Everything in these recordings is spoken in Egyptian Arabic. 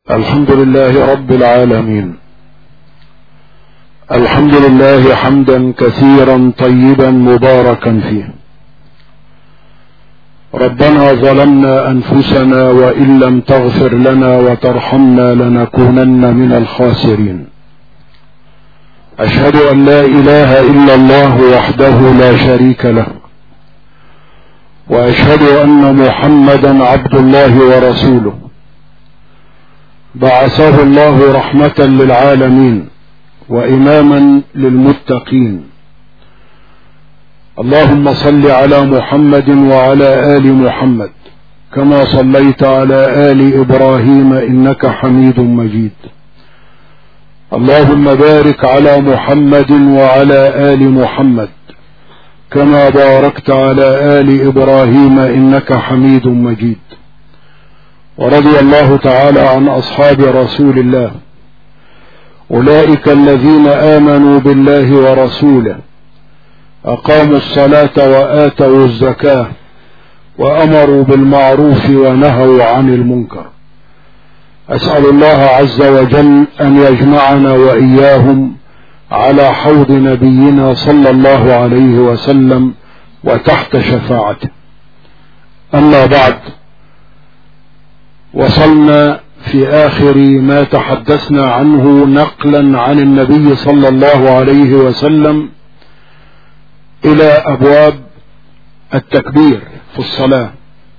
الحمد لله رب العالمين الحمد لله حمدا كثيرا طيبا مباركا فيه ربنا ظلمنا انفسنا وان لم تغفر لنا وترحمنا لنكونن من الخاسرين اشهد ان لا اله الا الله وحده لا شريك له واشهد ان محمدا عبد الله ورسوله بعثه الله رحمه للعالمين واماما للمتقين اللهم صل على محمد وعلى ال محمد كما صليت على ال ابراهيم انك حميد مجيد اللهم بارك على محمد وعلى ال محمد كما باركت على ال ابراهيم انك حميد مجيد ورضي الله تعالى عن اصحاب رسول الله اولئك الذين امنوا بالله ورسوله اقاموا الصلاه واتوا الزكاه وامروا بالمعروف ونهوا عن المنكر اسال الله عز وجل ان يجمعنا واياهم على حوض نبينا صلى الله عليه وسلم وتحت شفاعته اما بعد وصلنا في اخر ما تحدثنا عنه نقلا عن النبي صلى الله عليه وسلم الى ابواب التكبير في الصلاه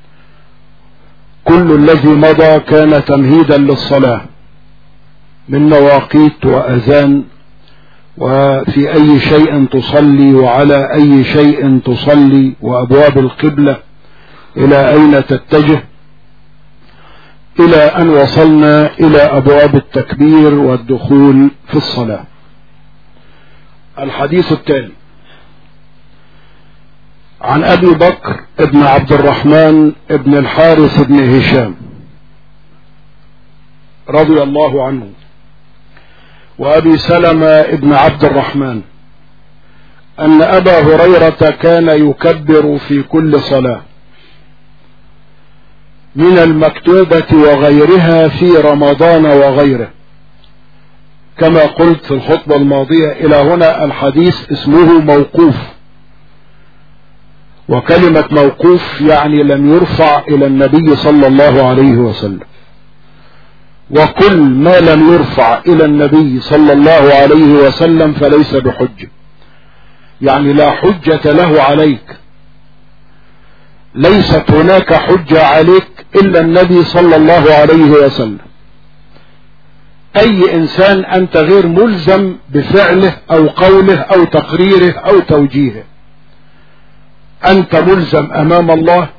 كل الذي مضى كان تمهيدا للصلاه من مواقيت واذان وفي اي شيء تصلي وعلى اي شيء تصلي وابواب القبله الى اين تتجه الى ان وصلنا الى ابواب التكبير والدخول في الصلاه الحديث التالي عن ابي بكر ابن عبد الرحمن ابن الحارث بن هشام رضي الله عنه وابي سلمة ابن عبد الرحمن ان ابا هريرة كان يكبر في كل صلاة من المكتوبة وغيرها في رمضان وغيره كما قلت في الخطبة الماضية الى هنا الحديث اسمه موقوف وكلمة موقوف يعني لم يرفع الى النبي صلى الله عليه وسلم وكل ما لم يرفع الى النبي صلى الله عليه وسلم فليس بحجة يعني لا حجة له عليك ليست هناك حجة عليك الا النبي صلى الله عليه وسلم اي انسان انت غير ملزم بفعله او قوله او تقريره او توجيهه انت ملزم امام الله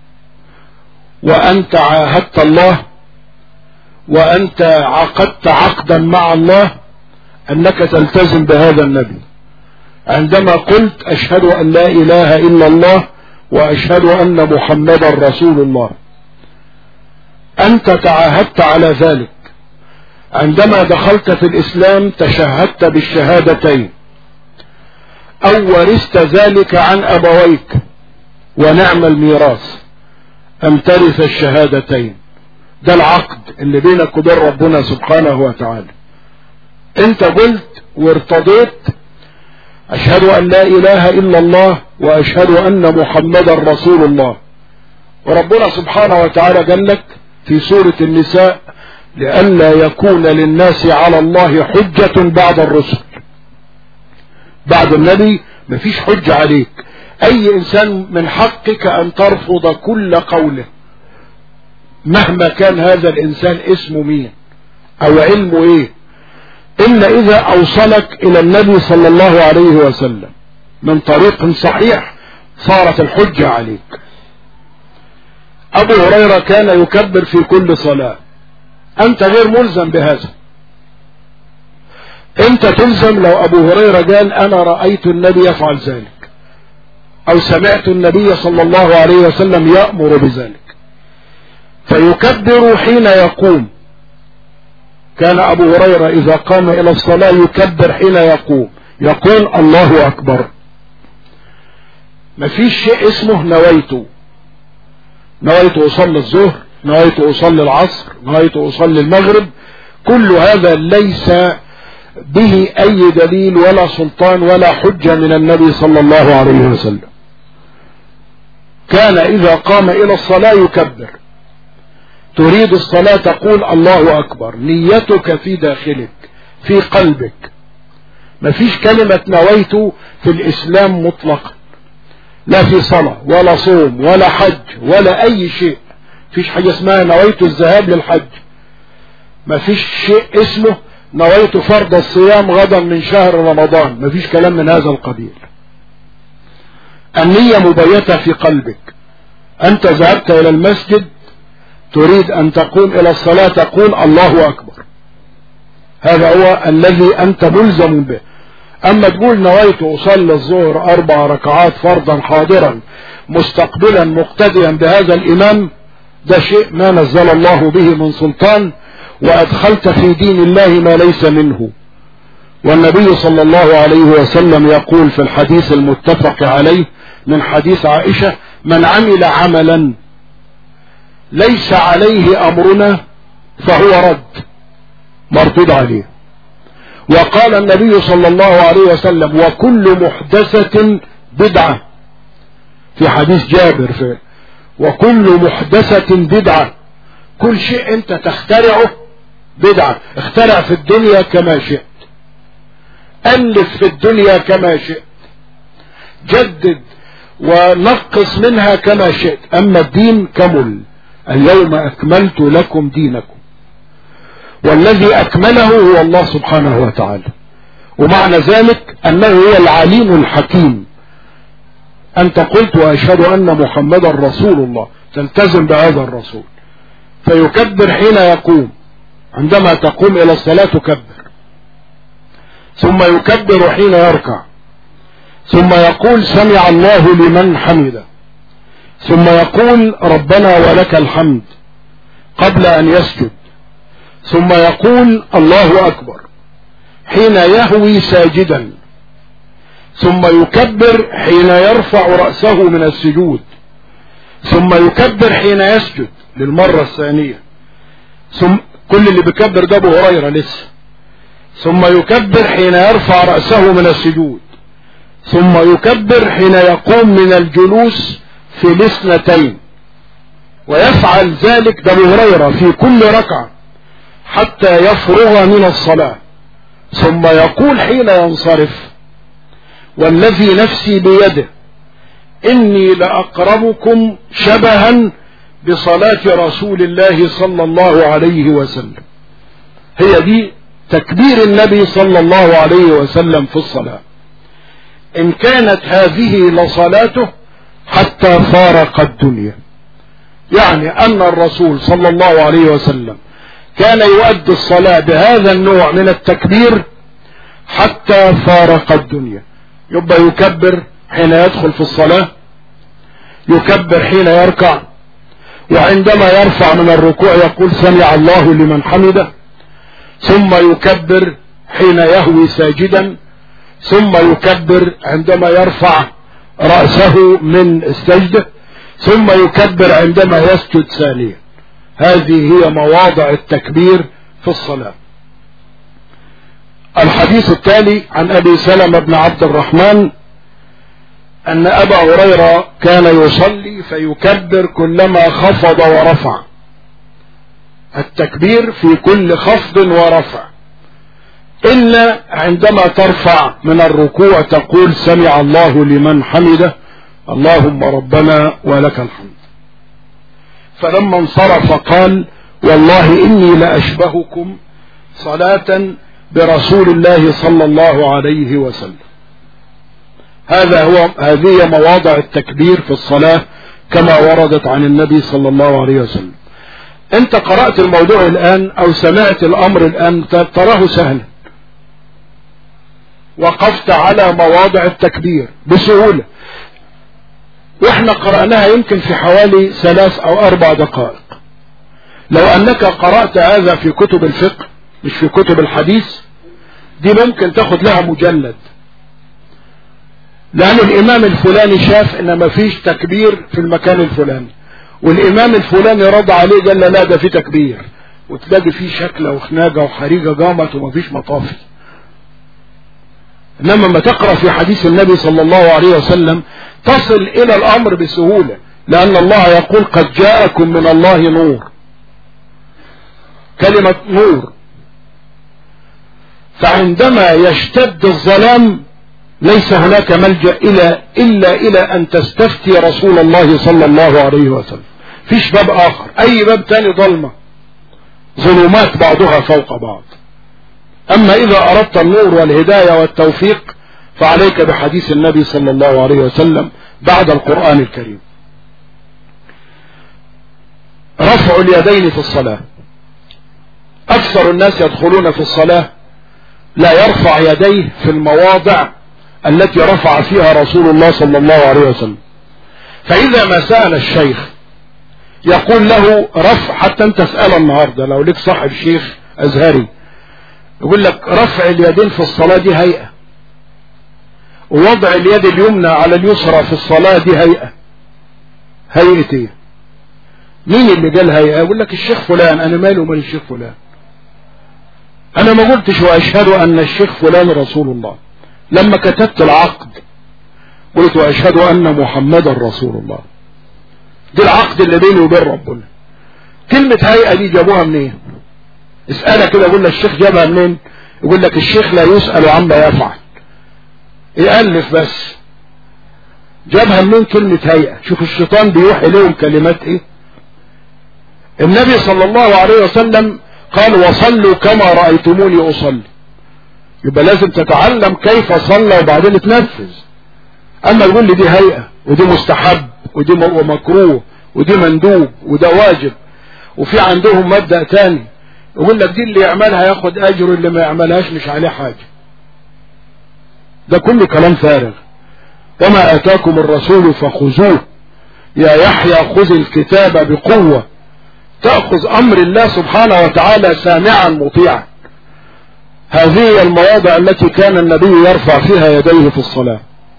وانت عاهدت الله وانت عقدت عقدا مع الله انك تلتزم بهذا النبي عندما قلت اشهد ان لا اله الا الله واشهد ان محمدا رسول الله انت تعاهدت على ذلك عندما دخلت في الاسلام تشهدت بالشهادتين او ورثت ذلك عن ابويك ونعم الميراث ان ترث الشهادتين ده العقد اللي بينك وبين ربنا سبحانه وتعالى انت قلت وارتضيت اشهد ان لا اله الا الله واشهد ان محمدا رسول الله وربنا سبحانه وتعالى قال لك في سورة النساء لئلا يكون للناس على الله حجة بعد الرسل بعد النبي مفيش حجة عليك اي انسان من حقك ان ترفض كل قوله مهما كان هذا الانسان اسمه مين او علمه ايه الا اذا اوصلك الى النبي صلى الله عليه وسلم من طريق صحيح صارت الحجة عليك ابو هريرة كان يكبر في كل صلاة انت غير ملزم بهذا انت تلزم لو ابو هريرة قال انا رأيت النبي يفعل ذلك او سمعت النبي صلى الله عليه وسلم يأمر بذلك فيكبر حين يقوم كان ابو هريرة اذا قام الى الصلاة يكبر حين يقوم يقول الله اكبر مفيش شيء اسمه نويت نويت اصلي الظهر نويت أصلي العصر نويت أصلي المغرب كل هذا ليس به أي دليل ولا سلطان ولا حجة من النبي صلى الله عليه وسلم كان إذا قام إلى الصلاة يكبر تريد الصلاة تقول الله أكبر نيتك في داخلك في قلبك مفيش كلمة نويت في الإسلام مطلقا لا في صلاة ولا صوم ولا حج ولا أي شيء فيش حاجة اسمها نويت الذهاب للحج مفيش شيء اسمه نويت فرض الصيام غدا من شهر رمضان مفيش كلام من هذا القبيل النية مبيتة في قلبك أنت ذهبت إلى المسجد تريد أن تقوم إلى الصلاة تقول الله أكبر هذا هو الذي أنت ملزم به أما تقول نويت أصلي الظهر أربع ركعات فرضا حاضرا مستقبلا مقتديا بهذا الإمام ده شيء ما نزل الله به من سلطان وأدخلت في دين الله ما ليس منه والنبي صلى الله عليه وسلم يقول في الحديث المتفق عليه من حديث عائشة من عمل عملا ليس عليه أمرنا فهو رد مردود عليه وقال النبي صلى الله عليه وسلم وكل محدثة بدعة في حديث جابر في وكل محدثة بدعة كل شيء انت تخترعه بدعة اخترع في الدنيا كما شئت ألف في الدنيا كما شئت جدد ونقص منها كما شئت أما الدين كمل اليوم أكملت لكم دينكم والذي أكمله هو الله سبحانه وتعالى ومعنى ذلك أنه هو العليم الحكيم أنت قلت وأشهد أن محمدا رسول الله تلتزم بهذا الرسول فيكبر حين يقوم عندما تقوم إلى الصلاة تكبر ثم يكبر حين يركع ثم يقول سمع الله لمن حمده ثم يقول ربنا ولك الحمد قبل أن يسجد ثم يقول الله أكبر حين يهوي ساجدا ثم يكبر حين يرفع رأسه من السجود ثم يكبر حين يسجد للمرة الثانية ثم كل اللي بيكبر ده ابو هريرة لسه ثم يكبر حين يرفع رأسه من السجود ثم يكبر حين يقوم من الجلوس في الاثنتين ويفعل ذلك ده ابو هريرة في كل ركعة حتى يفرغ من الصلاة ثم يقول حين ينصرف والذي نفسي بيده إني لأقربكم شبها بصلاة رسول الله صلى الله عليه وسلم هي دي تكبير النبي صلى الله عليه وسلم في الصلاة إن كانت هذه لصلاته حتى فارق الدنيا يعني أن الرسول صلى الله عليه وسلم كان يؤدي الصلاة بهذا النوع من التكبير حتى فارق الدنيا يبقى يكبر حين يدخل في الصلاة يكبر حين يركع وعندما يرفع من الركوع يقول سمع الله لمن حمده ثم يكبر حين يهوي ساجدا ثم يكبر عندما يرفع رأسه من السجدة ثم يكبر عندما يسجد ثانيا هذه هي مواضع التكبير في الصلاة الحديث التالي عن أبي سلمة بن عبد الرحمن أن أبا هريرة كان يصلي فيكبر كلما خفض ورفع التكبير في كل خفض ورفع إلا عندما ترفع من الركوع تقول سمع الله لمن حمده اللهم ربنا ولك الحمد فلما انصرف قال والله إني لأشبهكم صلاة برسول الله صلى الله عليه وسلم هذا هو هذه مواضع التكبير في الصلاة كما وردت عن النبي صلى الله عليه وسلم انت قرأت الموضوع الآن او سمعت الامر الآن تراه سهلا وقفت على مواضع التكبير بسهولة واحنا قرأناها يمكن في حوالي ثلاث او اربع دقائق لو انك قرأت هذا في كتب الفقه مش في كتب الحديث دي ممكن تاخد لها مجلد لان الامام الفلاني شاف ان مفيش تكبير في المكان الفلاني والامام الفلاني رد عليه قال له لا ده في تكبير وتلاقي فيه شكله وخناقه وحريقه قامت ومفيش مطافي انما لما تقرا في حديث النبي صلى الله عليه وسلم تصل الى الامر بسهوله لان الله يقول قد جاءكم من الله نور كلمه نور فعندما يشتد الظلام ليس هناك ملجا الى الا الى ان تستفتي رسول الله صلى الله عليه وسلم فيش باب اخر اي باب تاني ظلمه ظلمات بعضها فوق بعض اما اذا اردت النور والهدايه والتوفيق فعليك بحديث النبي صلى الله عليه وسلم بعد القران الكريم رفع اليدين في الصلاه اكثر الناس يدخلون في الصلاه لا يرفع يديه في المواضع التي رفع فيها رسول الله صلى الله عليه وسلم فإذا ما سأل الشيخ يقول له رفع حتى انت اسأله النهاردة لو لك صاحب شيخ أزهري يقول لك رفع اليدين في الصلاة دي هيئة ووضع اليد اليمنى على اليسرى في الصلاة دي هيئة هيئة ايه مين اللي قال هيئة يقول لك الشيخ فلان انا مالي ومال الشيخ فلان انا ما قلتش واشهد ان الشيخ فلان رسول الله لما كتبت العقد قلت واشهد ان محمدا رسول الله دي العقد اللي بيني وبين ربنا كلمة هيئة دي جابوها منين اسألها كده يقول لك الشيخ جابها منين يقول لك الشيخ لا يسأل عما يفعل يألف بس جابها منين كلمة هيئة شوف الشيطان بيوحي لهم كلمات ايه النبي صلى الله عليه وسلم قال وصلوا كما رأيتموني أصلي يبقى لازم تتعلم كيف صلى وبعدين تنفذ اما يقول لي دي هيئة ودي مستحب ودي مكروه ودي مندوب وده واجب وفي عندهم مبدأ تاني يقول لك دي اللي يعملها ياخد اجر اللي ما يعملهاش مش عليه حاجة ده كله كلام فارغ وما اتاكم الرسول فخذوه يا يحيى خذ الكتاب بقوة تأخذ امر الله سبحانه وتعالى سامعا مطيعا هذه هي المواضع التي كان النبي يرفع فيها يديه في الصلاة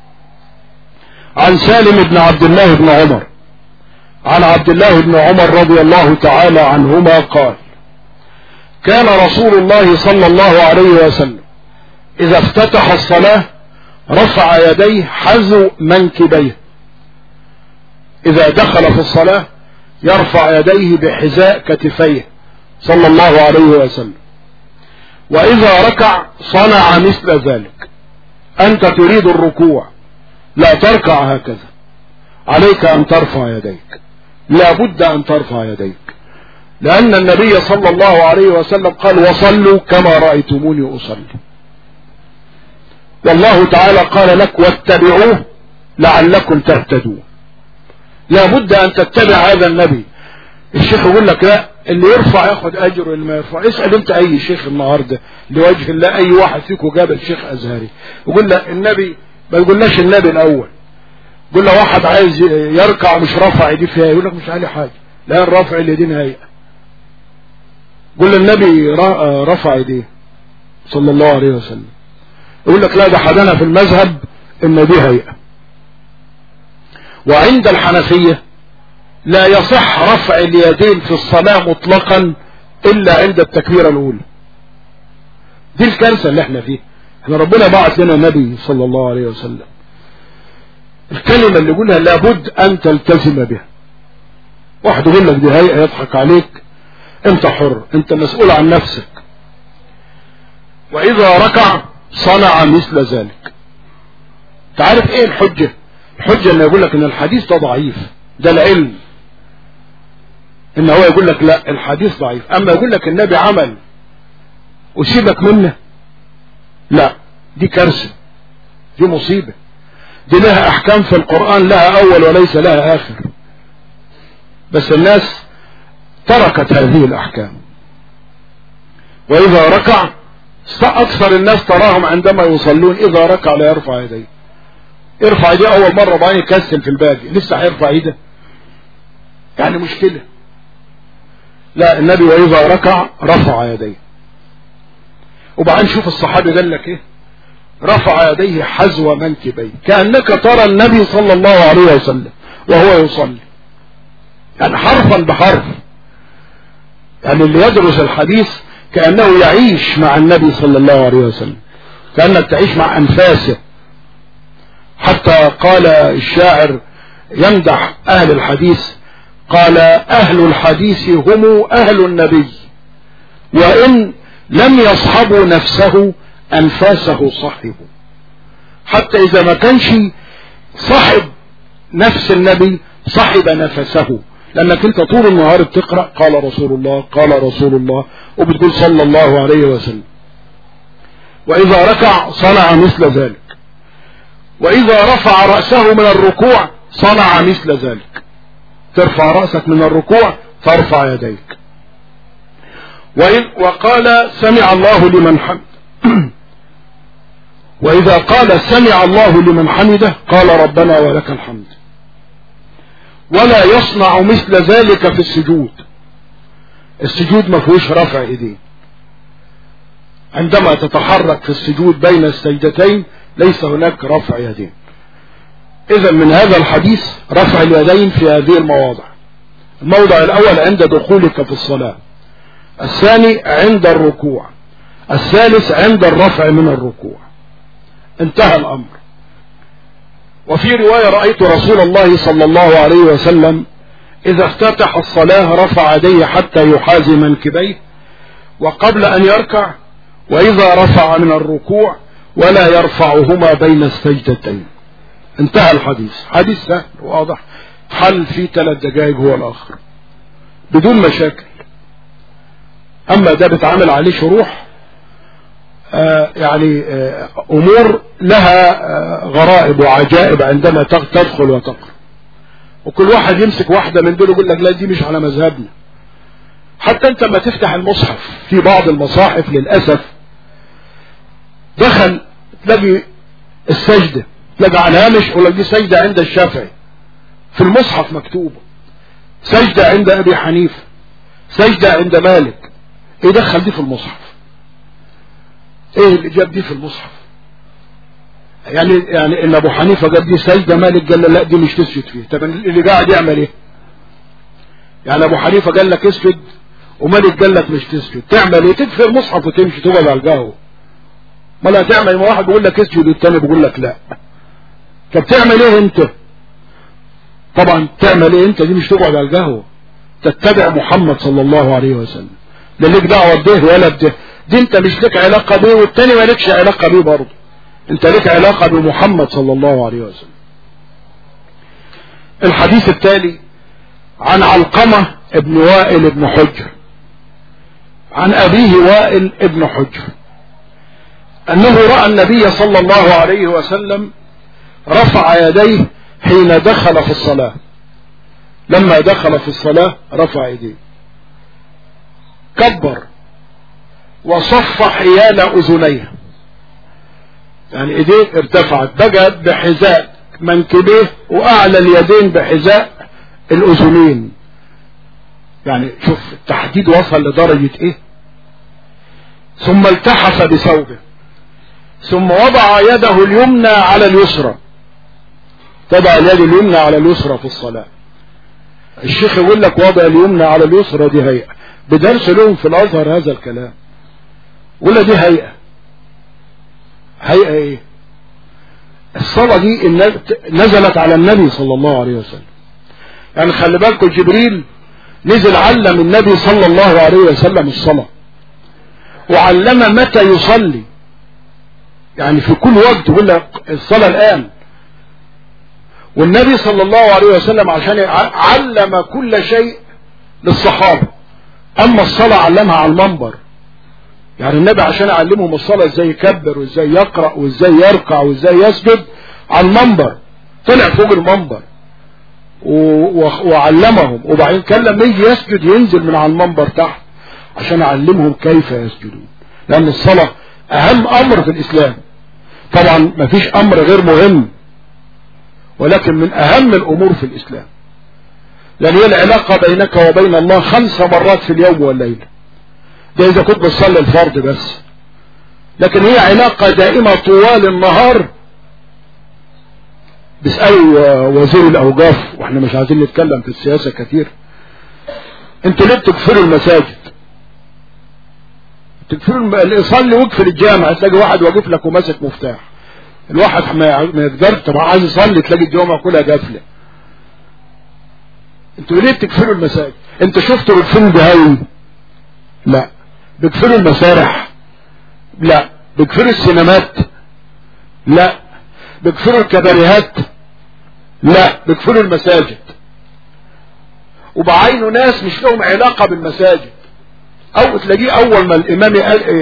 عن سالم بن عبد الله بن عمر عن عبد الله بن عمر رضي الله تعالى عنهما قال كان رسول الله صلى الله عليه وسلم اذا افتتح الصلاة رفع يديه حذو منكبيه اذا دخل في الصلاة يرفع يديه بحذاء كتفيه صلى الله عليه وسلم واذا ركع صنع مثل ذلك انت تريد الركوع لا تركع هكذا عليك ان ترفع يديك لا بد ان ترفع يديك لان النبي صلى الله عليه وسلم قال وصلوا كما رأيتموني اصلي والله تعالى قال لك واتبعوه لعلكم تهتدون لا بد ان تتبع هذا النبي الشيخ يقول لك لا اللي يرفع ياخد اجر واللي ما يرفع اسال انت اي شيخ النهارده لوجه الله اي واحد فيكم جاب الشيخ ازهري يقول لك النبي ما يقولناش النبي الاول يقول له واحد عايز يركع مش رافع ايديه فيها يقول لك مش عليه حاجه لا رافع اليدين هيئه يقول النبي رفع ايديه صلى الله عليه وسلم يقول لك لا ده حدنا في المذهب ان دي هيئه وعند الحنفيه لا يصح رفع اليدين في الصلاة مطلقا الا عند التكبيرة الاولى دي الكارثة اللي احنا فيها احنا ربنا بعث لنا نبي صلى الله عليه وسلم الكلمة اللي يقولها لابد ان تلتزم بها واحد يقول لك دي هيئة يضحك عليك انت حر انت مسؤول عن نفسك واذا ركع صنع مثل ذلك تعرف ايه الحجة الحجة انه يقول لك ان الحديث ده ضعيف ده العلم ان هو يقول لك لا الحديث ضعيف اما يقول لك النبي عمل وسيبك منه لا دي كارثة دي مصيبة دي لها احكام في القرآن لها اول وليس لها اخر بس الناس تركت هذه الاحكام واذا ركع اكثر الناس تراهم عندما يصلون اذا ركع لا يرفع يديه يرفع يديه اول مرة بعدين يكسل في الباقي لسه هيرفع ايده يعني مشكلة لا النبي واذا ركع رفع يديه وبعدين شوف الصحابي قال لك ايه رفع يديه حذو منكبيه كأنك ترى النبي صلى الله عليه وسلم وهو يصلي يعني حرفا بحرف يعني اللي يدرس الحديث كأنه يعيش مع النبي صلى الله عليه وسلم كأنك تعيش مع أنفاسه حتى قال الشاعر يمدح أهل الحديث قال أهل الحديث هم أهل النبي وإن لم يصحبوا نفسه أنفاسه صحبوا حتى إذا ما كانش صاحب نفس النبي صحب نفسه لأنك أنت طول النهار بتقرأ قال رسول الله قال رسول الله وبتقول صلى الله عليه وسلم وإذا ركع صنع مثل ذلك وإذا رفع رأسه من الركوع صنع مثل ذلك ترفع رأسك من الركوع ترفع يديك وإن وقال سمع الله لمن حمد وإذا قال سمع الله لمن حمده قال ربنا ولك الحمد ولا يصنع مثل ذلك في السجود السجود ما فيهوش رفع ايديه عندما تتحرك في السجود بين السجدتين ليس هناك رفع يدين اذا من هذا الحديث رفع اليدين في هذه المواضع الموضع الاول عند دخولك في الصلاة الثاني عند الركوع الثالث عند الرفع من الركوع انتهى الامر وفي رواية رأيت رسول الله صلى الله عليه وسلم إذا افتتح الصلاة رفع يديه حتى يحازي منكبيه وقبل أن يركع وإذا رفع من الركوع ولا يرفعهما بين السجدتين انتهى الحديث حديث سهل واضح حل في ثلاث دقائق هو الآخر بدون مشاكل أما ده بتعامل عليه شروح آه يعني آه أمور لها آه غرائب وعجائب عندما تدخل وتقرأ وكل واحد يمسك واحدة من دول يقول لك لا دي مش على مذهبنا حتى انت لما تفتح المصحف في بعض المصاحف للأسف دخل تلاقي السجدة تلاقي على الهامش يقول لك دي سجدة عند الشافعي في المصحف مكتوبة سجدة عند أبي حنيفة سجدة عند مالك ايه دخل دي في المصحف ايه اللي جاب دي في المصحف يعني يعني ان ابو حنيفه جاب دي سجده مالك قال لا دي مش تسجد فيه طب اللي قاعد يعمل ايه يعني ابو حنيفه قال لك اسجد ومالك قال لك مش تسجد تعمل ايه تدفي المصحف وتمشي تقعد على القهوه ما لا تعمل ما واحد بيقول لك اسجد والتاني بيقول لك لا طب تعمل ايه انت طبعا تعمل ايه انت دي مش تقعد على القهوه تتبع محمد صلى الله عليه وسلم لا ليك دعوه بده ولا بده دي انت مش لك علاقه بيه والتاني ما لكش علاقه بيه برضه انت لك علاقه بمحمد صلى الله عليه وسلم الحديث التالي عن علقمه ابن وائل ابن حجر عن ابيه وائل ابن حجر انه راى النبي صلى الله عليه وسلم رفع يديه حين دخل في الصلاه لما دخل في الصلاه رفع يديه كبر وصف حيال اذنيه يعني ايديه ارتفعت بقى بحذاء منكبيه واعلى اليدين بحذاء الاذنين يعني شوف التحديد وصل لدرجة ايه ثم التحف بثوبه ثم وضع يده اليمنى على اليسرى تضع اليد اليمنى على اليسرى في الصلاة الشيخ يقول لك وضع اليمنى على اليسرى دي هيئة بدرس لهم في الازهر هذا الكلام ولا دي هيئة هيئة ايه الصلاة دي نزلت على النبي صلى الله عليه وسلم يعني خلي بالكم جبريل نزل علم النبي صلى الله عليه وسلم الصلاة وعلم متى يصلي يعني في كل وقت يقول لك الصلاة الآن والنبي صلى الله عليه وسلم عشان علم كل شيء للصحابة أما الصلاة علمها على المنبر يعني النبي عشان يعلمهم الصلاة ازاي يكبر وازاي يقرأ وازاي يركع وازاي يسجد على المنبر طلع فوق المنبر وعلمهم وبعدين كان لما يجي يسجد ينزل من على المنبر تحت عشان يعلمهم كيف يسجدون لان الصلاة اهم امر في الاسلام طبعا ما فيش امر غير مهم ولكن من اهم الامور في الاسلام لان هي العلاقة بينك وبين الله خمس مرات في اليوم والليلة ده اذا كنت بتصلي الفرض بس لكن هي علاقة دائمة طوال النهار بيسألوا وزير الاوقاف واحنا مش عايزين نتكلم في السياسة كتير انتوا ليه بتكفروا المساجد تكفروا الم... اللي يصلي واقفل الجامع تلاقي واحد واقف لك وماسك مفتاح الواحد ما ما يقدرش طب عايز يصلي تلاقي الجامع كلها قافله انتوا ليه بتكفروا المساجد انت شفتوا الفيلم بهاوي لا بيكفروا المسارح لا بيكفروا السينمات لا بيكفروا الكباريهات لا بيكفروا المساجد وبعينوا ناس مش لهم علاقة بالمساجد او تلاقيه اول ما الامام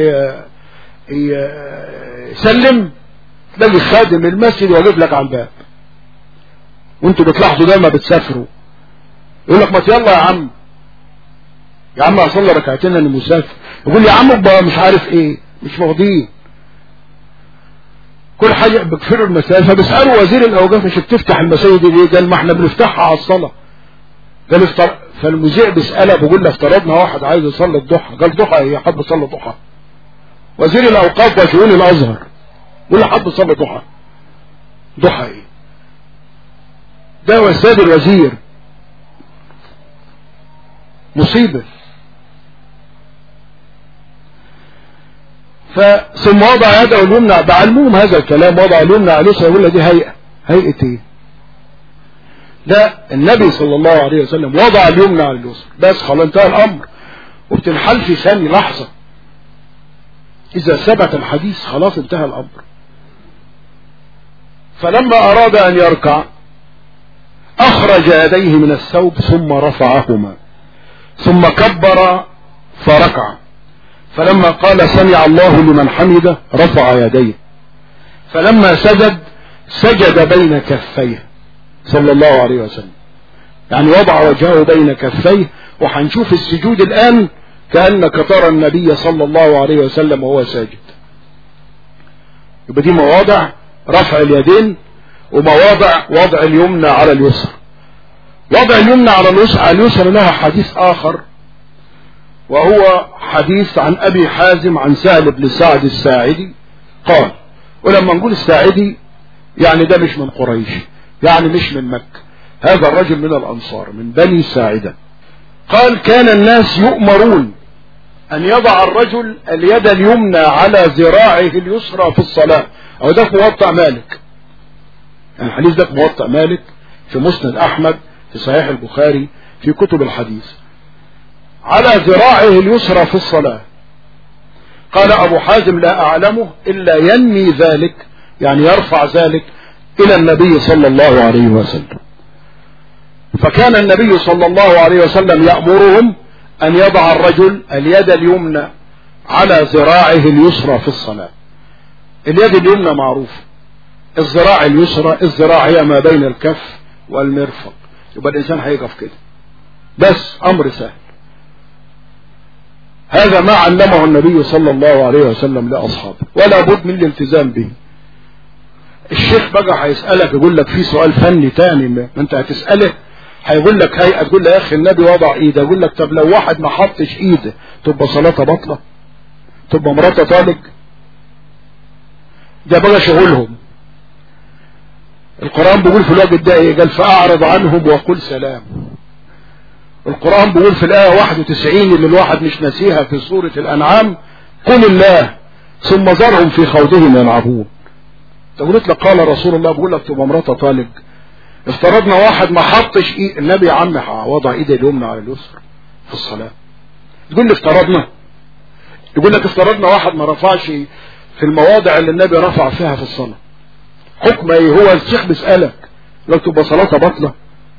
يسلم تلاقي خادم المسجد واقف لك على الباب وانتوا بتلاحظوا ده ما بتسافروا يقول لك ما يلا يا عم يا عم اصلي ركعتين انا مسافر يقول يا عم بقى مش عارف ايه مش واخدين كل حاجة بكفروا المساجد فبيسألوا وزير الاوقاف مش بتفتح المساجد ليه قال ما احنا بنفتحها على الصلاة قال افتر... فالمذيع بيسألها بيقول له افترضنا واحد عايز يصلي الضحى قال ضحى ايه حد يصلي ضحى وزير الاوقاف وشؤون الازهر يقول له حد يصلي ضحى ضحى ايه ده هو السيد الوزير مصيبة ثم وضع يده اليمنى بعلمهم هذا الكلام وضع اليمنى عليه يقول دي هيئة هيئة ايه لا النبي صلى الله عليه وسلم وضع اليمنى على اليسر بس خلاص انتهى الامر وبتنحل في ثاني لحظة اذا ثبت الحديث خلاص انتهى الامر فلما اراد ان يركع اخرج يديه من الثوب ثم رفعهما ثم كبر فركع فلما قال سمع الله لمن حمده رفع يديه فلما سجد سجد بين كفيه صلى الله عليه وسلم يعني وضع وجهه بين كفيه وحنشوف السجود الآن كأنك ترى النبي صلى الله عليه وسلم وهو ساجد يبقى دي مواضع رفع اليدين ومواضع وضع اليمنى على اليسر وضع اليمنى على اليسر على اليسر لها حديث آخر وهو حديث عن أبي حازم عن سهل بن سعد الساعدي قال ولما نقول الساعدي يعني ده مش من قريش يعني مش من مكة هذا الرجل من الأنصار من بني ساعدة قال كان الناس يؤمرون أن يضع الرجل اليد اليمنى على ذراعه اليسرى في الصلاة أو ده في موطأ مالك يعني الحديث ده في موطأ مالك في مسند أحمد في صحيح البخاري في كتب الحديث على ذراعه اليسرى في الصلاة قال أبو حازم لا أعلمه إلا ينمي ذلك يعني يرفع ذلك إلى النبي صلى الله عليه وسلم فكان النبي صلى الله عليه وسلم يأمرهم أن يضع الرجل اليد اليمنى على ذراعه اليسرى في الصلاة اليد اليمنى معروف الذراع اليسرى الذراع هي ما بين الكف والمرفق يبقى الإنسان هيقف كده بس أمر سهل هذا ما علمه النبي صلى الله عليه وسلم لأصحابه ولا بد من الالتزام به الشيخ بقى هيسألك يقول لك في سؤال فني تاني ما انت هتسأله هيقول لك هيئة تقول له يا اخي النبي وضع ايده يقول لك طب لو واحد ما حطش ايده تبقى صلاته باطلة تبقى مراته طالق ده بقى شغلهم القرآن بيقول في الوقت ده ايه قال فاعرض عنهم وقل سلام القرآن بيقول في الآية 91 اللي الواحد مش ناسيها في سورة الأنعام قل الله ثم ذرهم في خوضهم يلعبون قلت لك قال رسول الله بقول لك تبقى مراته طالق افترضنا واحد ما حطش ايه النبي يا عم وضع ايده اليمنى على اليسر في الصلاة تقول لي افترضنا يقول لك افترضنا واحد ما رفعش في المواضع اللي النبي رفع فيها في الصلاة حكم ايه هو الشيخ بيسألك لو تبقى صلاته باطلة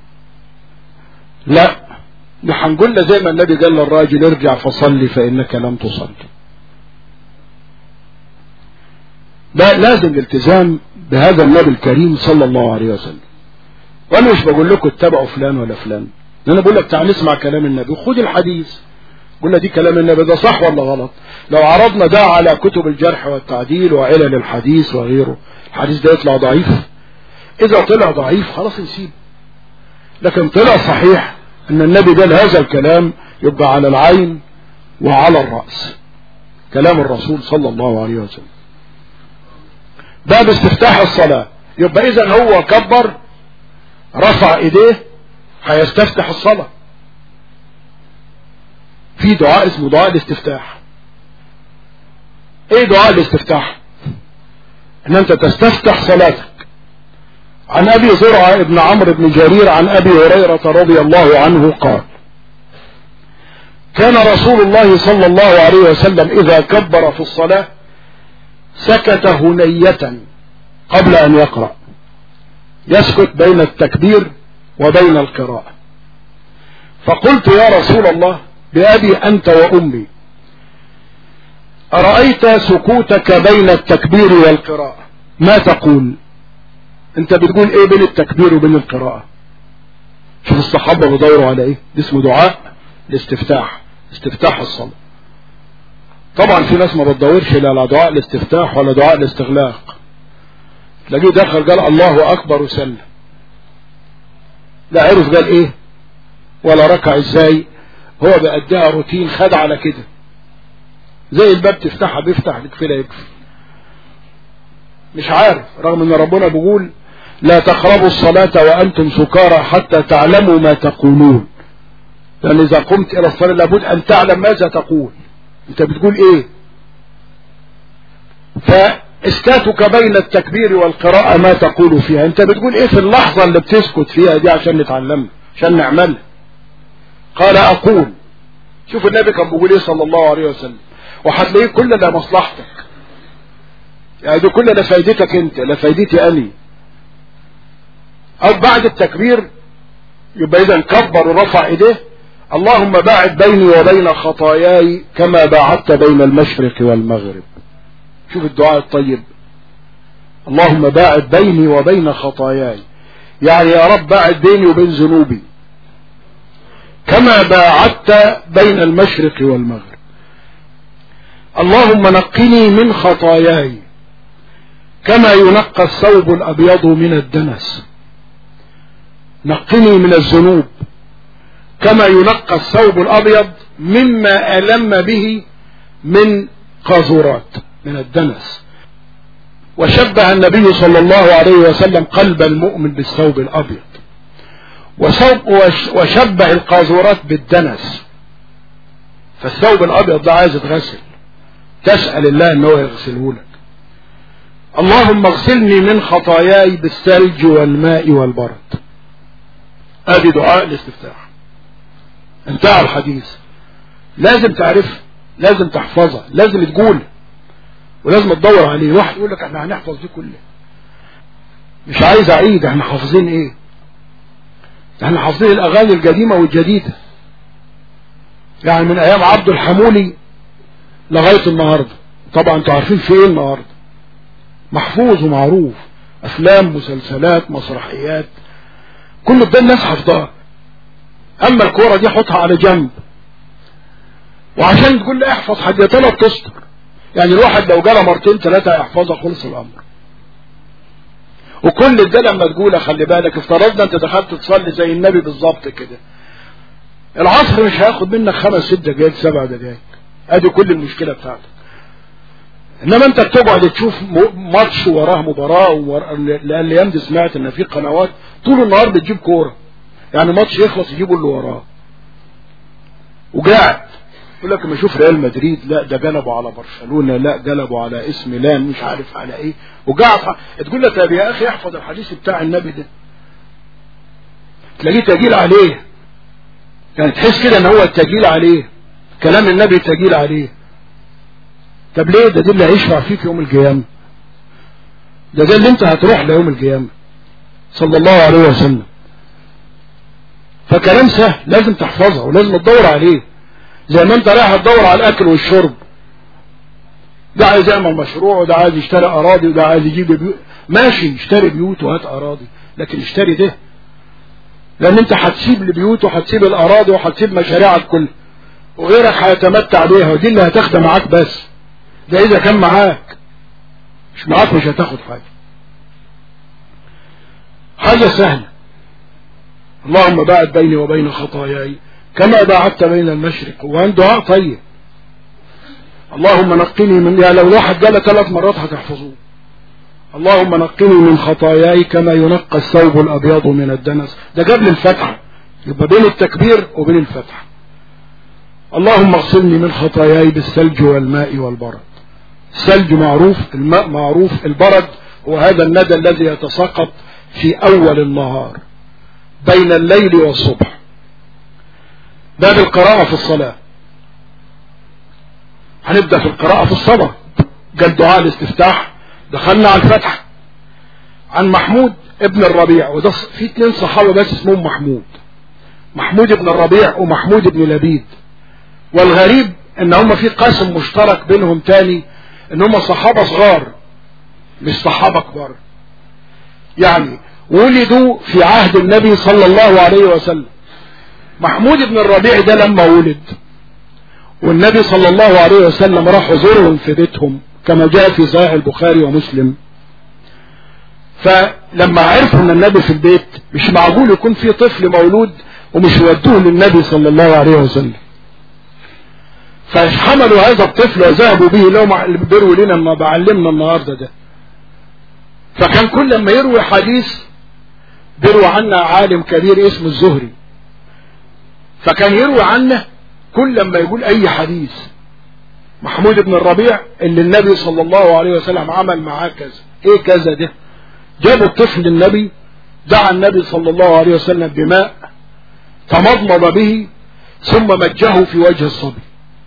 لا هنقول له زي ما النبي قال للراجل ارجع فصلي فانك لم تصلي ده لازم الالتزام بهذا النبي الكريم صلى الله عليه وسلم وانا مش بقول لكم اتبعوا فلان ولا فلان انا بقول لك تعال نسمع كلام النبي خد الحديث قلنا دي كلام النبي ده صح ولا غلط لو عرضنا ده على كتب الجرح والتعديل وعلل الحديث وغيره الحديث ده يطلع ضعيف اذا طلع ضعيف خلاص نسيبه لكن طلع صحيح ان النبي قال هذا الكلام يبقى على العين وعلى الرأس كلام الرسول صلى الله عليه وسلم باب استفتاح الصلاة يبقى اذا هو كبر رفع ايديه هيستفتح الصلاة في دعاء اسمه دعاء الاستفتاح ايه دعاء الاستفتاح ان انت تستفتح صلاتك عن ابي زرعة ابن عمرو بن جرير عن ابي هريرة رضي الله عنه قال كان رسول الله صلى الله عليه وسلم اذا كبر في الصلاة سكت هنية قبل ان يقرأ يسكت بين التكبير وبين القراءة فقلت يا رسول الله بأبي أنت وأمي أرأيت سكوتك بين التكبير والقراءة ما تقول انت بتقول ايه بين التكبير وبين القراءة شوف الصحابة بيدوروا على ايه ده اسمه دعاء الاستفتاح استفتاح الصلاة طبعا في ناس ما بتدورش لا على دعاء الاستفتاح ولا دعاء الاستغلاق تلاقيه دخل قال الله اكبر وسلم لا عرف قال ايه ولا ركع ازاي هو بأديها روتين خد على كده زي الباب تفتحها بيفتح الكفلة يكفي مش عارف رغم ان ربنا بيقول لا تقربوا الصلاة وانتم سكارى حتى تعلموا ما تقولون لان اذا قمت الى الصلاة لابد ان تعلم ماذا تقول انت بتقول ايه فاسكاتك بين التكبير والقراءة ما تقول فيها انت بتقول ايه في اللحظة اللي بتسكت فيها دي عشان نتعلمها عشان نعملها قال اقول شوف النبي كان بيقول ايه صلى الله عليه وسلم وهتلاقيه كل ده مصلحتك يعني ده كل ده فايدتك انت لا فايدتي اني او بعد التكبير يبقى اذا كبر ورفع ايديه اللهم باعد بيني وبين خطاياي كما باعدت بين المشرق والمغرب شوف الدعاء الطيب اللهم باعد بيني وبين خطاياي يعني يا رب باعد بيني وبين ذنوبي كما باعدت بين المشرق والمغرب اللهم نقني من خطاياي كما ينقى الثوب الابيض من الدنس نقني من الذنوب كما ينقى الثوب الابيض مما الم به من قاذورات من الدنس وشبه النبي صلى الله عليه وسلم قلب المؤمن بالثوب الابيض وشبه القاذورات بالدنس فالثوب الابيض ده عايز يتغسل تسأل الله ان هو يغسله لك اللهم اغسلني من خطاياي بالثلج والماء والبرد ادي دعاء الاستفتاح انتهى الحديث لازم تعرف لازم تحفظها لازم تقول ولازم تدور عليه واحد يقول لك احنا هنحفظ دي كلها مش عايز اعيد احنا حافظين ايه احنا حافظين الاغاني القديمة والجديدة يعني من ايام عبد الحمولي لغاية النهاردة طبعا انتوا عارفين في ايه النهاردة محفوظ ومعروف افلام مسلسلات مسرحيات كل ده الناس حافظاه اما الكورة دي حطها على جنب وعشان تقول لي احفظ حاجة ثلاث تستر يعني الواحد لو جرى مرتين ثلاثة يحفظها خلص الامر وكل ده لما تقول خلي بالك افترضنا انت دخلت تصلي زي النبي بالظبط كده العصر مش هياخد منك خمس ست دقايق سبع دقايق ادي كل المشكلة بتاعتك انما انت بتقعد تشوف ماتش وراه مباراة لان الايام دي سمعت ان في قنوات طول النهار بتجيب كورة يعني ماتش يخلص يجيبوا اللي وراه وقاعد يقول لك لما اشوف ريال مدريد لا ده قلبوا على برشلونة لا قلبوا على اسم ميلان مش عارف على ايه وقاعد تقول لك طب يا اخي احفظ الحديث بتاع النبي ده تلاقيه تجيل عليه يعني تحس كده ان هو التجيل عليه كلام النبي تجيل عليه طب ليه ده ده اللي هيشفع فيك يوم القيامة ده ده اللي انت هتروح ليوم القيامة صلى الله عليه وسلم فكلام سهل لازم تحفظها ولازم تدور عليه زي ما انت رايح تدور على الاكل والشرب ده عايز يعمل مشروع وده عايز يشتري اراضي وده عايز يجيب بيوت ماشي اشتري بيوت وهات اراضي لكن اشتري ده لان انت هتسيب البيوت وهتسيب الاراضي وهتسيب مشاريعك كلها وغيرك هيتمتع بيها ودي اللي هتاخدها معاك بس ده اذا كان معاك مش معاك مش هتاخد حاجة حاجة سهلة اللهم باعد بيني وبين خطاياي كما باعدت بين المشرق وان دعاء طيب اللهم نقني من يعني لو واحد قال ثلاث مرات هتحفظوه اللهم نقني من خطاياي كما ينقى الثوب الابيض من الدنس ده قبل الفتحة يبقى بين التكبير وبين الفتحة اللهم اغسلني من خطاياي بالثلج والماء والبرد الثلج معروف الماء معروف البرد هو هذا الندى الذي يتساقط في اول النهار بين الليل والصبح باب القراءة في الصلاة هنبدأ في القراءة في الصلاة قال دعاء الاستفتاح دخلنا على الفتح عن محمود ابن الربيع وده في اتنين صحابة بس اسمهم محمود محمود ابن الربيع ومحمود ابن لبيد والغريب ان هم في قاسم مشترك بينهم تاني ان هم صحابة صغار مش صحابة كبار يعني ولدوا في عهد النبي صلى الله عليه وسلم محمود بن الربيع ده لما ولد والنبي صلى الله عليه وسلم راح يزورهم في بيتهم كما جاء في صحيح البخاري ومسلم فلما عرفوا ان النبي في البيت مش معقول يكون في طفل مولود ومش يودوه للنبي صلى الله عليه وسلم فحملوا هذا الطفل وذهبوا به لهم اللي بيروا لنا ما بعلمنا النهارده ده فكان كل ما يروي حديث بيروي عنه عالم كبير اسمه الزهري فكان يروي عنه كل ما يقول اي حديث محمود بن الربيع اللي النبي صلى الله عليه وسلم عمل معاه كذا ايه كذا ده جابوا الطفل للنبي دعا النبي صلى الله عليه وسلم بماء تمضمض به ثم مجه في وجه الصبي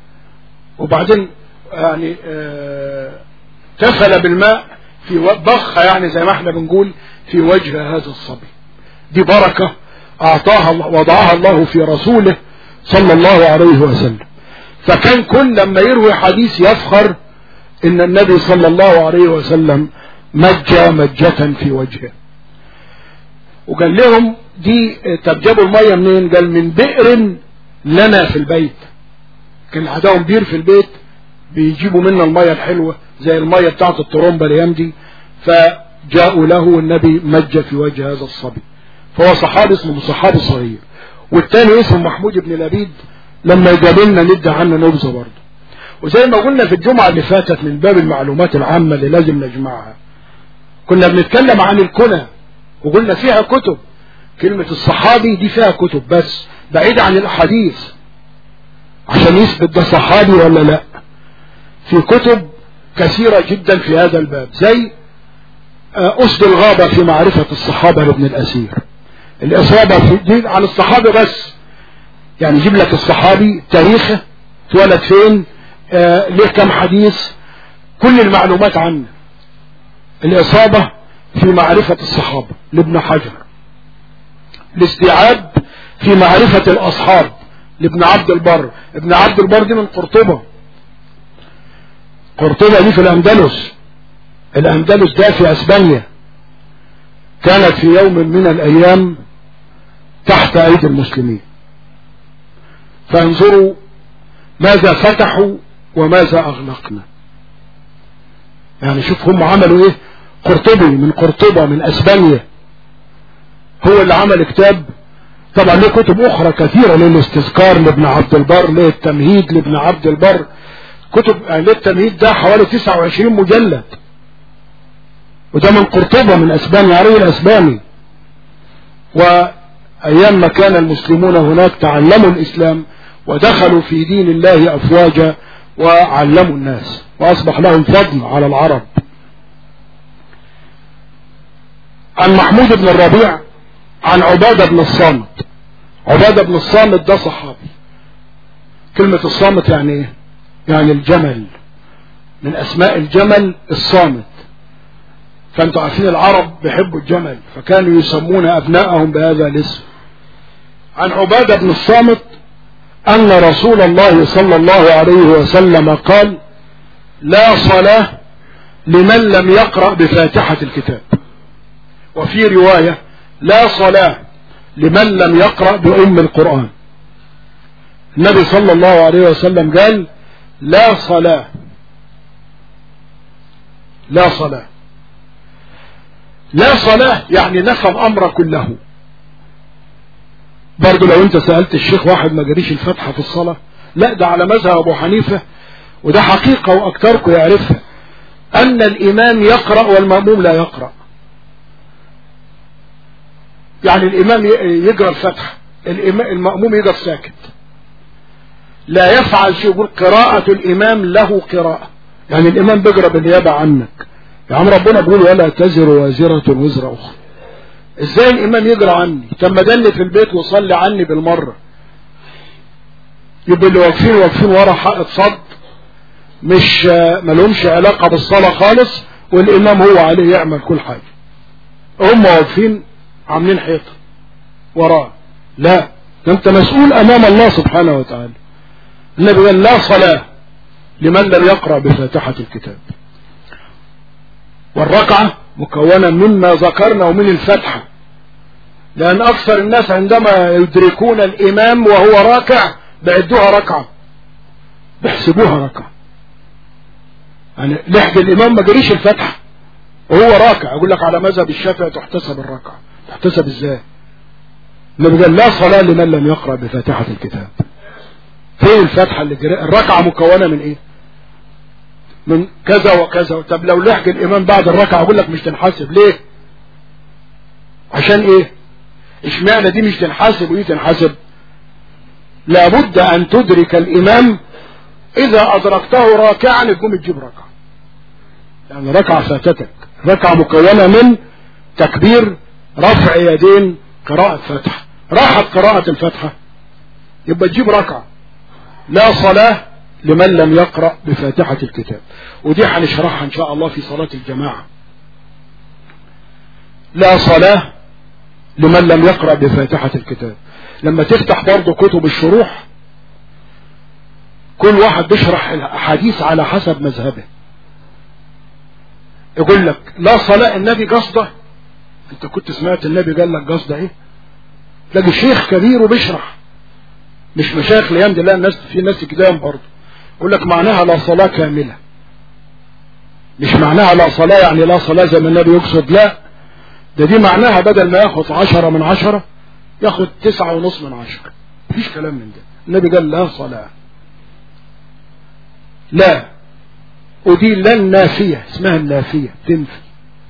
وبعدين يعني اه تفل بالماء في ضخ يعني زي ما احنا بنقول في وجه هذا الصبي دي بركة اعطاها الله وضعها الله في رسوله صلى الله عليه وسلم فكان كل لما يروي حديث يفخر ان النبي صلى الله عليه وسلم مجى مجة في وجهه وقال لهم دي طب جابوا المية منين قال من بئر لنا في البيت كان عندهم بير في البيت بيجيبوا منها المية الحلوة زي المية بتاعت الطرمبة الايام دي فجاءوا له والنبي مج في وجه هذا الصبي فهو صحابي اسمه صحابي صغير والتاني اسمه محمود بن لبيد لما يجابلنا ندى عنه نبذة برضه وزي ما قلنا في الجمعة اللي فاتت من باب المعلومات العامة اللي لازم نجمعها كنا بنتكلم عن الكنى وقلنا فيها كتب كلمة الصحابي دي فيها كتب بس بعيد عن الأحاديث عشان يثبت ده صحابي ولا لا في كتب كثيرة جدا في هذا الباب زي أسد الغابة في معرفة الصحابة لابن الأسير الإصابة في دي عن الصحابة بس يعني يجيب لك الصحابي تاريخه اتولد فين آه ليه كم حديث كل المعلومات عنه الإصابة في معرفة الصحابة لابن حجر الاستيعاب في معرفة الأصحاب لابن عبد البر ابن عبد البر دي من قرطبة قرطبة دي في الأندلس الأندلس ده في أسبانيا كانت في يوم من الأيام تحت أيدي المسلمين فانظروا ماذا فتحوا وماذا أغلقنا يعني شوف هم عملوا ايه قرطبي من قرطبة من اسبانيا هو اللي عمل كتاب طبعا له كتب اخرى كثيرة للاستذكار لابن عبد البر له التمهيد لابن عبد البر كتب له التمهيد ده حوالي 29 مجلد وده من قرطبة من اسبانيا عربي الاسباني وايام ما كان المسلمون هناك تعلموا الاسلام ودخلوا في دين الله افواجا وعلموا الناس واصبح لهم فضل على العرب عن محمود بن الربيع عن عبادة بن الصامت عبادة بن الصامت ده صحابي كلمة الصامت يعني ايه يعني الجمل من اسماء الجمل الصامت فانتوا عارفين العرب بيحبوا الجمل فكانوا يسمون ابنائهم بهذا الاسم عن عبادة بن الصامت ان رسول الله صلى الله عليه وسلم قال لا صلاة لمن لم يقرأ بفاتحة الكتاب وفي رواية لا صلاة لمن لم يقرأ بأم القرآن النبي صلى الله عليه وسلم قال لا صلاة لا صلاة لا صلاة يعني نفى الأمر كله برضو لو انت سألت الشيخ واحد ما جريش الفتحة في الصلاة لا ده على مذهب أبو حنيفة وده حقيقة وأكثركم يعرفها أن الإمام يقرأ والمأموم لا يقرأ يعني الإمام يقرأ الفتح المأموم يقرأ ساكت لا يفعل شيء يقول قراءة الامام له قراءة يعني الامام بيقرا بالنيابة عنك يا عم ربنا بيقول ولا تزر وازرة وزر اخرى ازاي الامام يقرا عني طب ما دلي في البيت وصلي عني بالمرة يبقى اللي واقفين واقفين ورا حائط صد مش ملهمش علاقة بالصلاة خالص والامام هو عليه يعمل كل حاجة هم واقفين عاملين حيطة وراه لا انت مسؤول امام الله سبحانه وتعالى النبي قال لا صلاة لمن لم يقرأ بفاتحة الكتاب والركعة مكونة مما ذكرنا ومن الفتحة لأن أكثر الناس عندما يدركون الإمام وهو راكع بعدوها ركعة بيحسبوها ركعة يعني لحق الإمام ما جريش الفتحة وهو راكع يقول لك على مذهب الشافعي تحتسب الركعة تحتسب ازاي النبي قال لا صلاة لمن لم يقرأ بفاتحة الكتاب فين الفتحة اللي جري الركعة مكونة من ايه من كذا وكذا طب لو لحق الامام بعد الركعة اقول لك مش تنحسب ليه عشان ايه اشمعنى دي مش تنحسب ودي تنحسب لابد ان تدرك الامام اذا ادركته راكعا تقوم تجيب ركعة يعني ركعة فاتتك ركعة مكونة من تكبير رفع يدين قراءة فتح راحت قراءة الفتحة يبقى تجيب ركعة لا صلاة لمن لم يقرأ بفاتحة الكتاب ودي هنشرحها ان شاء الله في صلاة الجماعة لا صلاة لمن لم يقرأ بفاتحة الكتاب لما تفتح برضه كتب الشروح كل واحد بيشرح الاحاديث على حسب مذهبه يقول لك لا صلاة النبي قصده انت كنت سمعت النبي قال لك قصده ايه تلاقي شيخ كبير وبيشرح مش مشايخ الايام دي لا الناس في ناس قدام برضه يقول لك معناها لا صلاة كاملة مش معناها لا صلاة يعني لا صلاة زي ما النبي يقصد لا ده دي معناها بدل ما ياخد عشرة من عشرة ياخد تسعة ونص من عشرة مفيش كلام من ده النبي قال لا صلاة لا ودي لا النافية اسمها النافية تنفي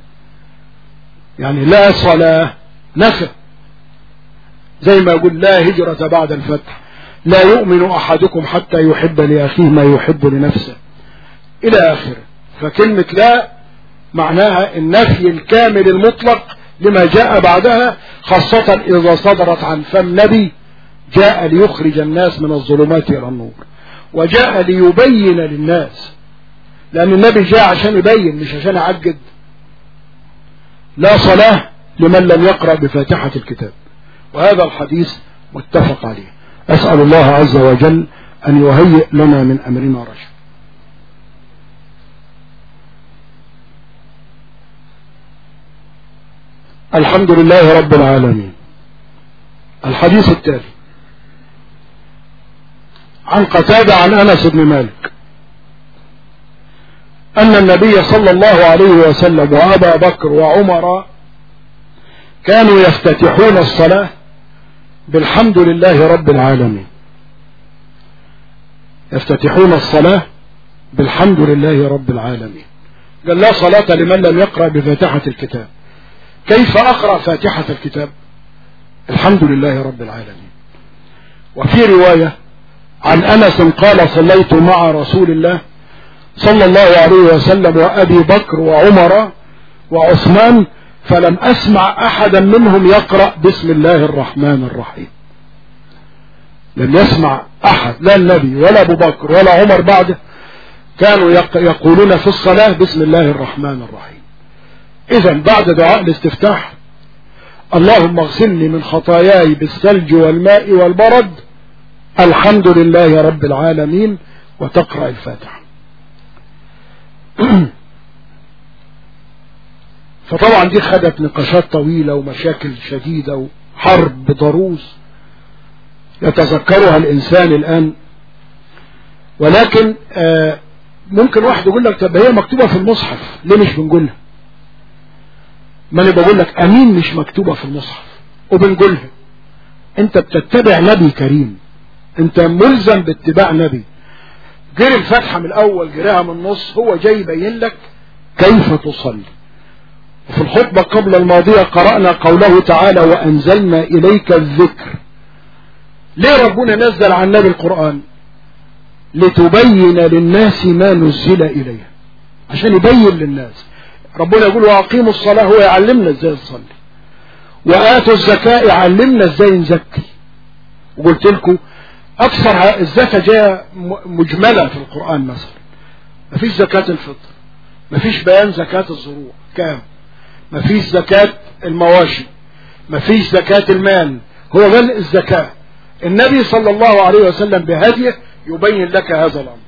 يعني لا صلاة نفي زي ما يقول لا هجرة بعد الفتح لا يؤمن أحدكم حتى يحب لأخيه ما يحب لنفسه إلى آخره فكلمة لا معناها النفي الكامل المطلق لما جاء بعدها خاصة إذا صدرت عن فم نبي جاء ليخرج الناس من الظلمات إلى النور وجاء ليبين للناس لأن النبي جاء عشان يبين مش عشان يعجد لا صلاة لمن لم يقرأ بفاتحة الكتاب وهذا الحديث متفق عليه أسأل الله عز وجل أن يهيئ لنا من أمرنا رشد الحمد لله رب العالمين الحديث التالي عن قتادة عن أنس بن مالك أن النبي صلى الله عليه وسلم وأبا بكر وعمر كانوا يفتتحون الصلاة بالحمد لله رب العالمين يفتتحون الصلاة بالحمد لله رب العالمين قال لا صلاة لمن لم يقرأ بفاتحة الكتاب كيف أقرأ فاتحة الكتاب الحمد لله رب العالمين وفي رواية عن أنس قال صليت مع رسول الله صلى الله عليه وسلم وأبي بكر وعمر وعثمان فلم أسمع أحدا منهم يقرأ بسم الله الرحمن الرحيم لم يسمع أحد لا النبي ولا أبو بكر ولا عمر بعده كانوا يقولون في الصلاة بسم الله الرحمن الرحيم إذا بعد دعاء الاستفتاح اللهم اغسلني من خطاياي بالثلج والماء والبرد الحمد لله رب العالمين وتقرأ الفاتحة فطبعا دي خدت نقاشات طويلة ومشاكل شديدة وحرب ضروس يتذكرها الإنسان الآن ولكن آه ممكن واحد يقول لك طب هي مكتوبة في المصحف ليه مش بنقولها ما انا بقول لك امين مش مكتوبة في المصحف وبنقولها انت بتتبع نبي كريم انت ملزم باتباع نبي جري الفتحة من الاول جريها من النص هو جاي يبين لك كيف تصلي وفي الخطبة قبل الماضية قرأنا قوله تعالى وأنزلنا إليك الذكر ليه ربنا نزل عن النبي القرآن لتبين للناس ما نزل إليه عشان يبين للناس ربنا يقول وأقيموا الصلاة هو يعلمنا ازاي نصلي وآتوا الزكاة يعلمنا ازاي نزكي وقلت لكم أكثر الزكاة جاء مجملة في القرآن مثلا مفيش زكاة الفطر مفيش بيان زكاة الزروع كام مفيش زكاة المواشي مفيش زكاة المال هو غل الزكاة النبي صلى الله عليه وسلم بهديه يبين لك هذا الأمر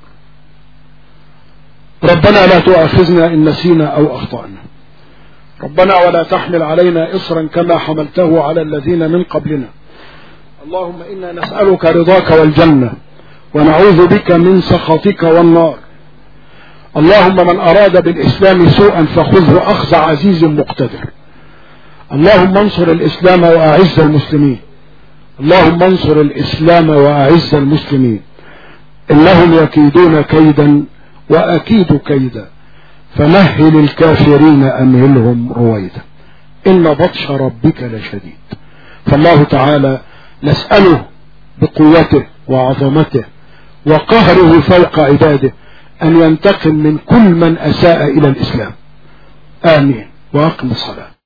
ربنا لا تؤاخذنا إن نسينا أو أخطأنا ربنا ولا تحمل علينا إصرا كما حملته على الذين من قبلنا اللهم إنا نسألك رضاك والجنة ونعوذ بك من سخطك والنار اللهم من أراد بالإسلام سوءا فخذه أخذ عزيز مقتدر اللهم انصر الإسلام وأعز المسلمين اللهم انصر الإسلام وأعز المسلمين إنهم يكيدون كيدا وأكيد كيدا فمهل الكافرين أمهلهم رويدا إن بطش ربك لشديد فالله تعالى نسأله بقوته وعظمته وقهره فوق عباده أن ينتقم من كل من أساء إلى الإسلام آمين وأقم الصلاة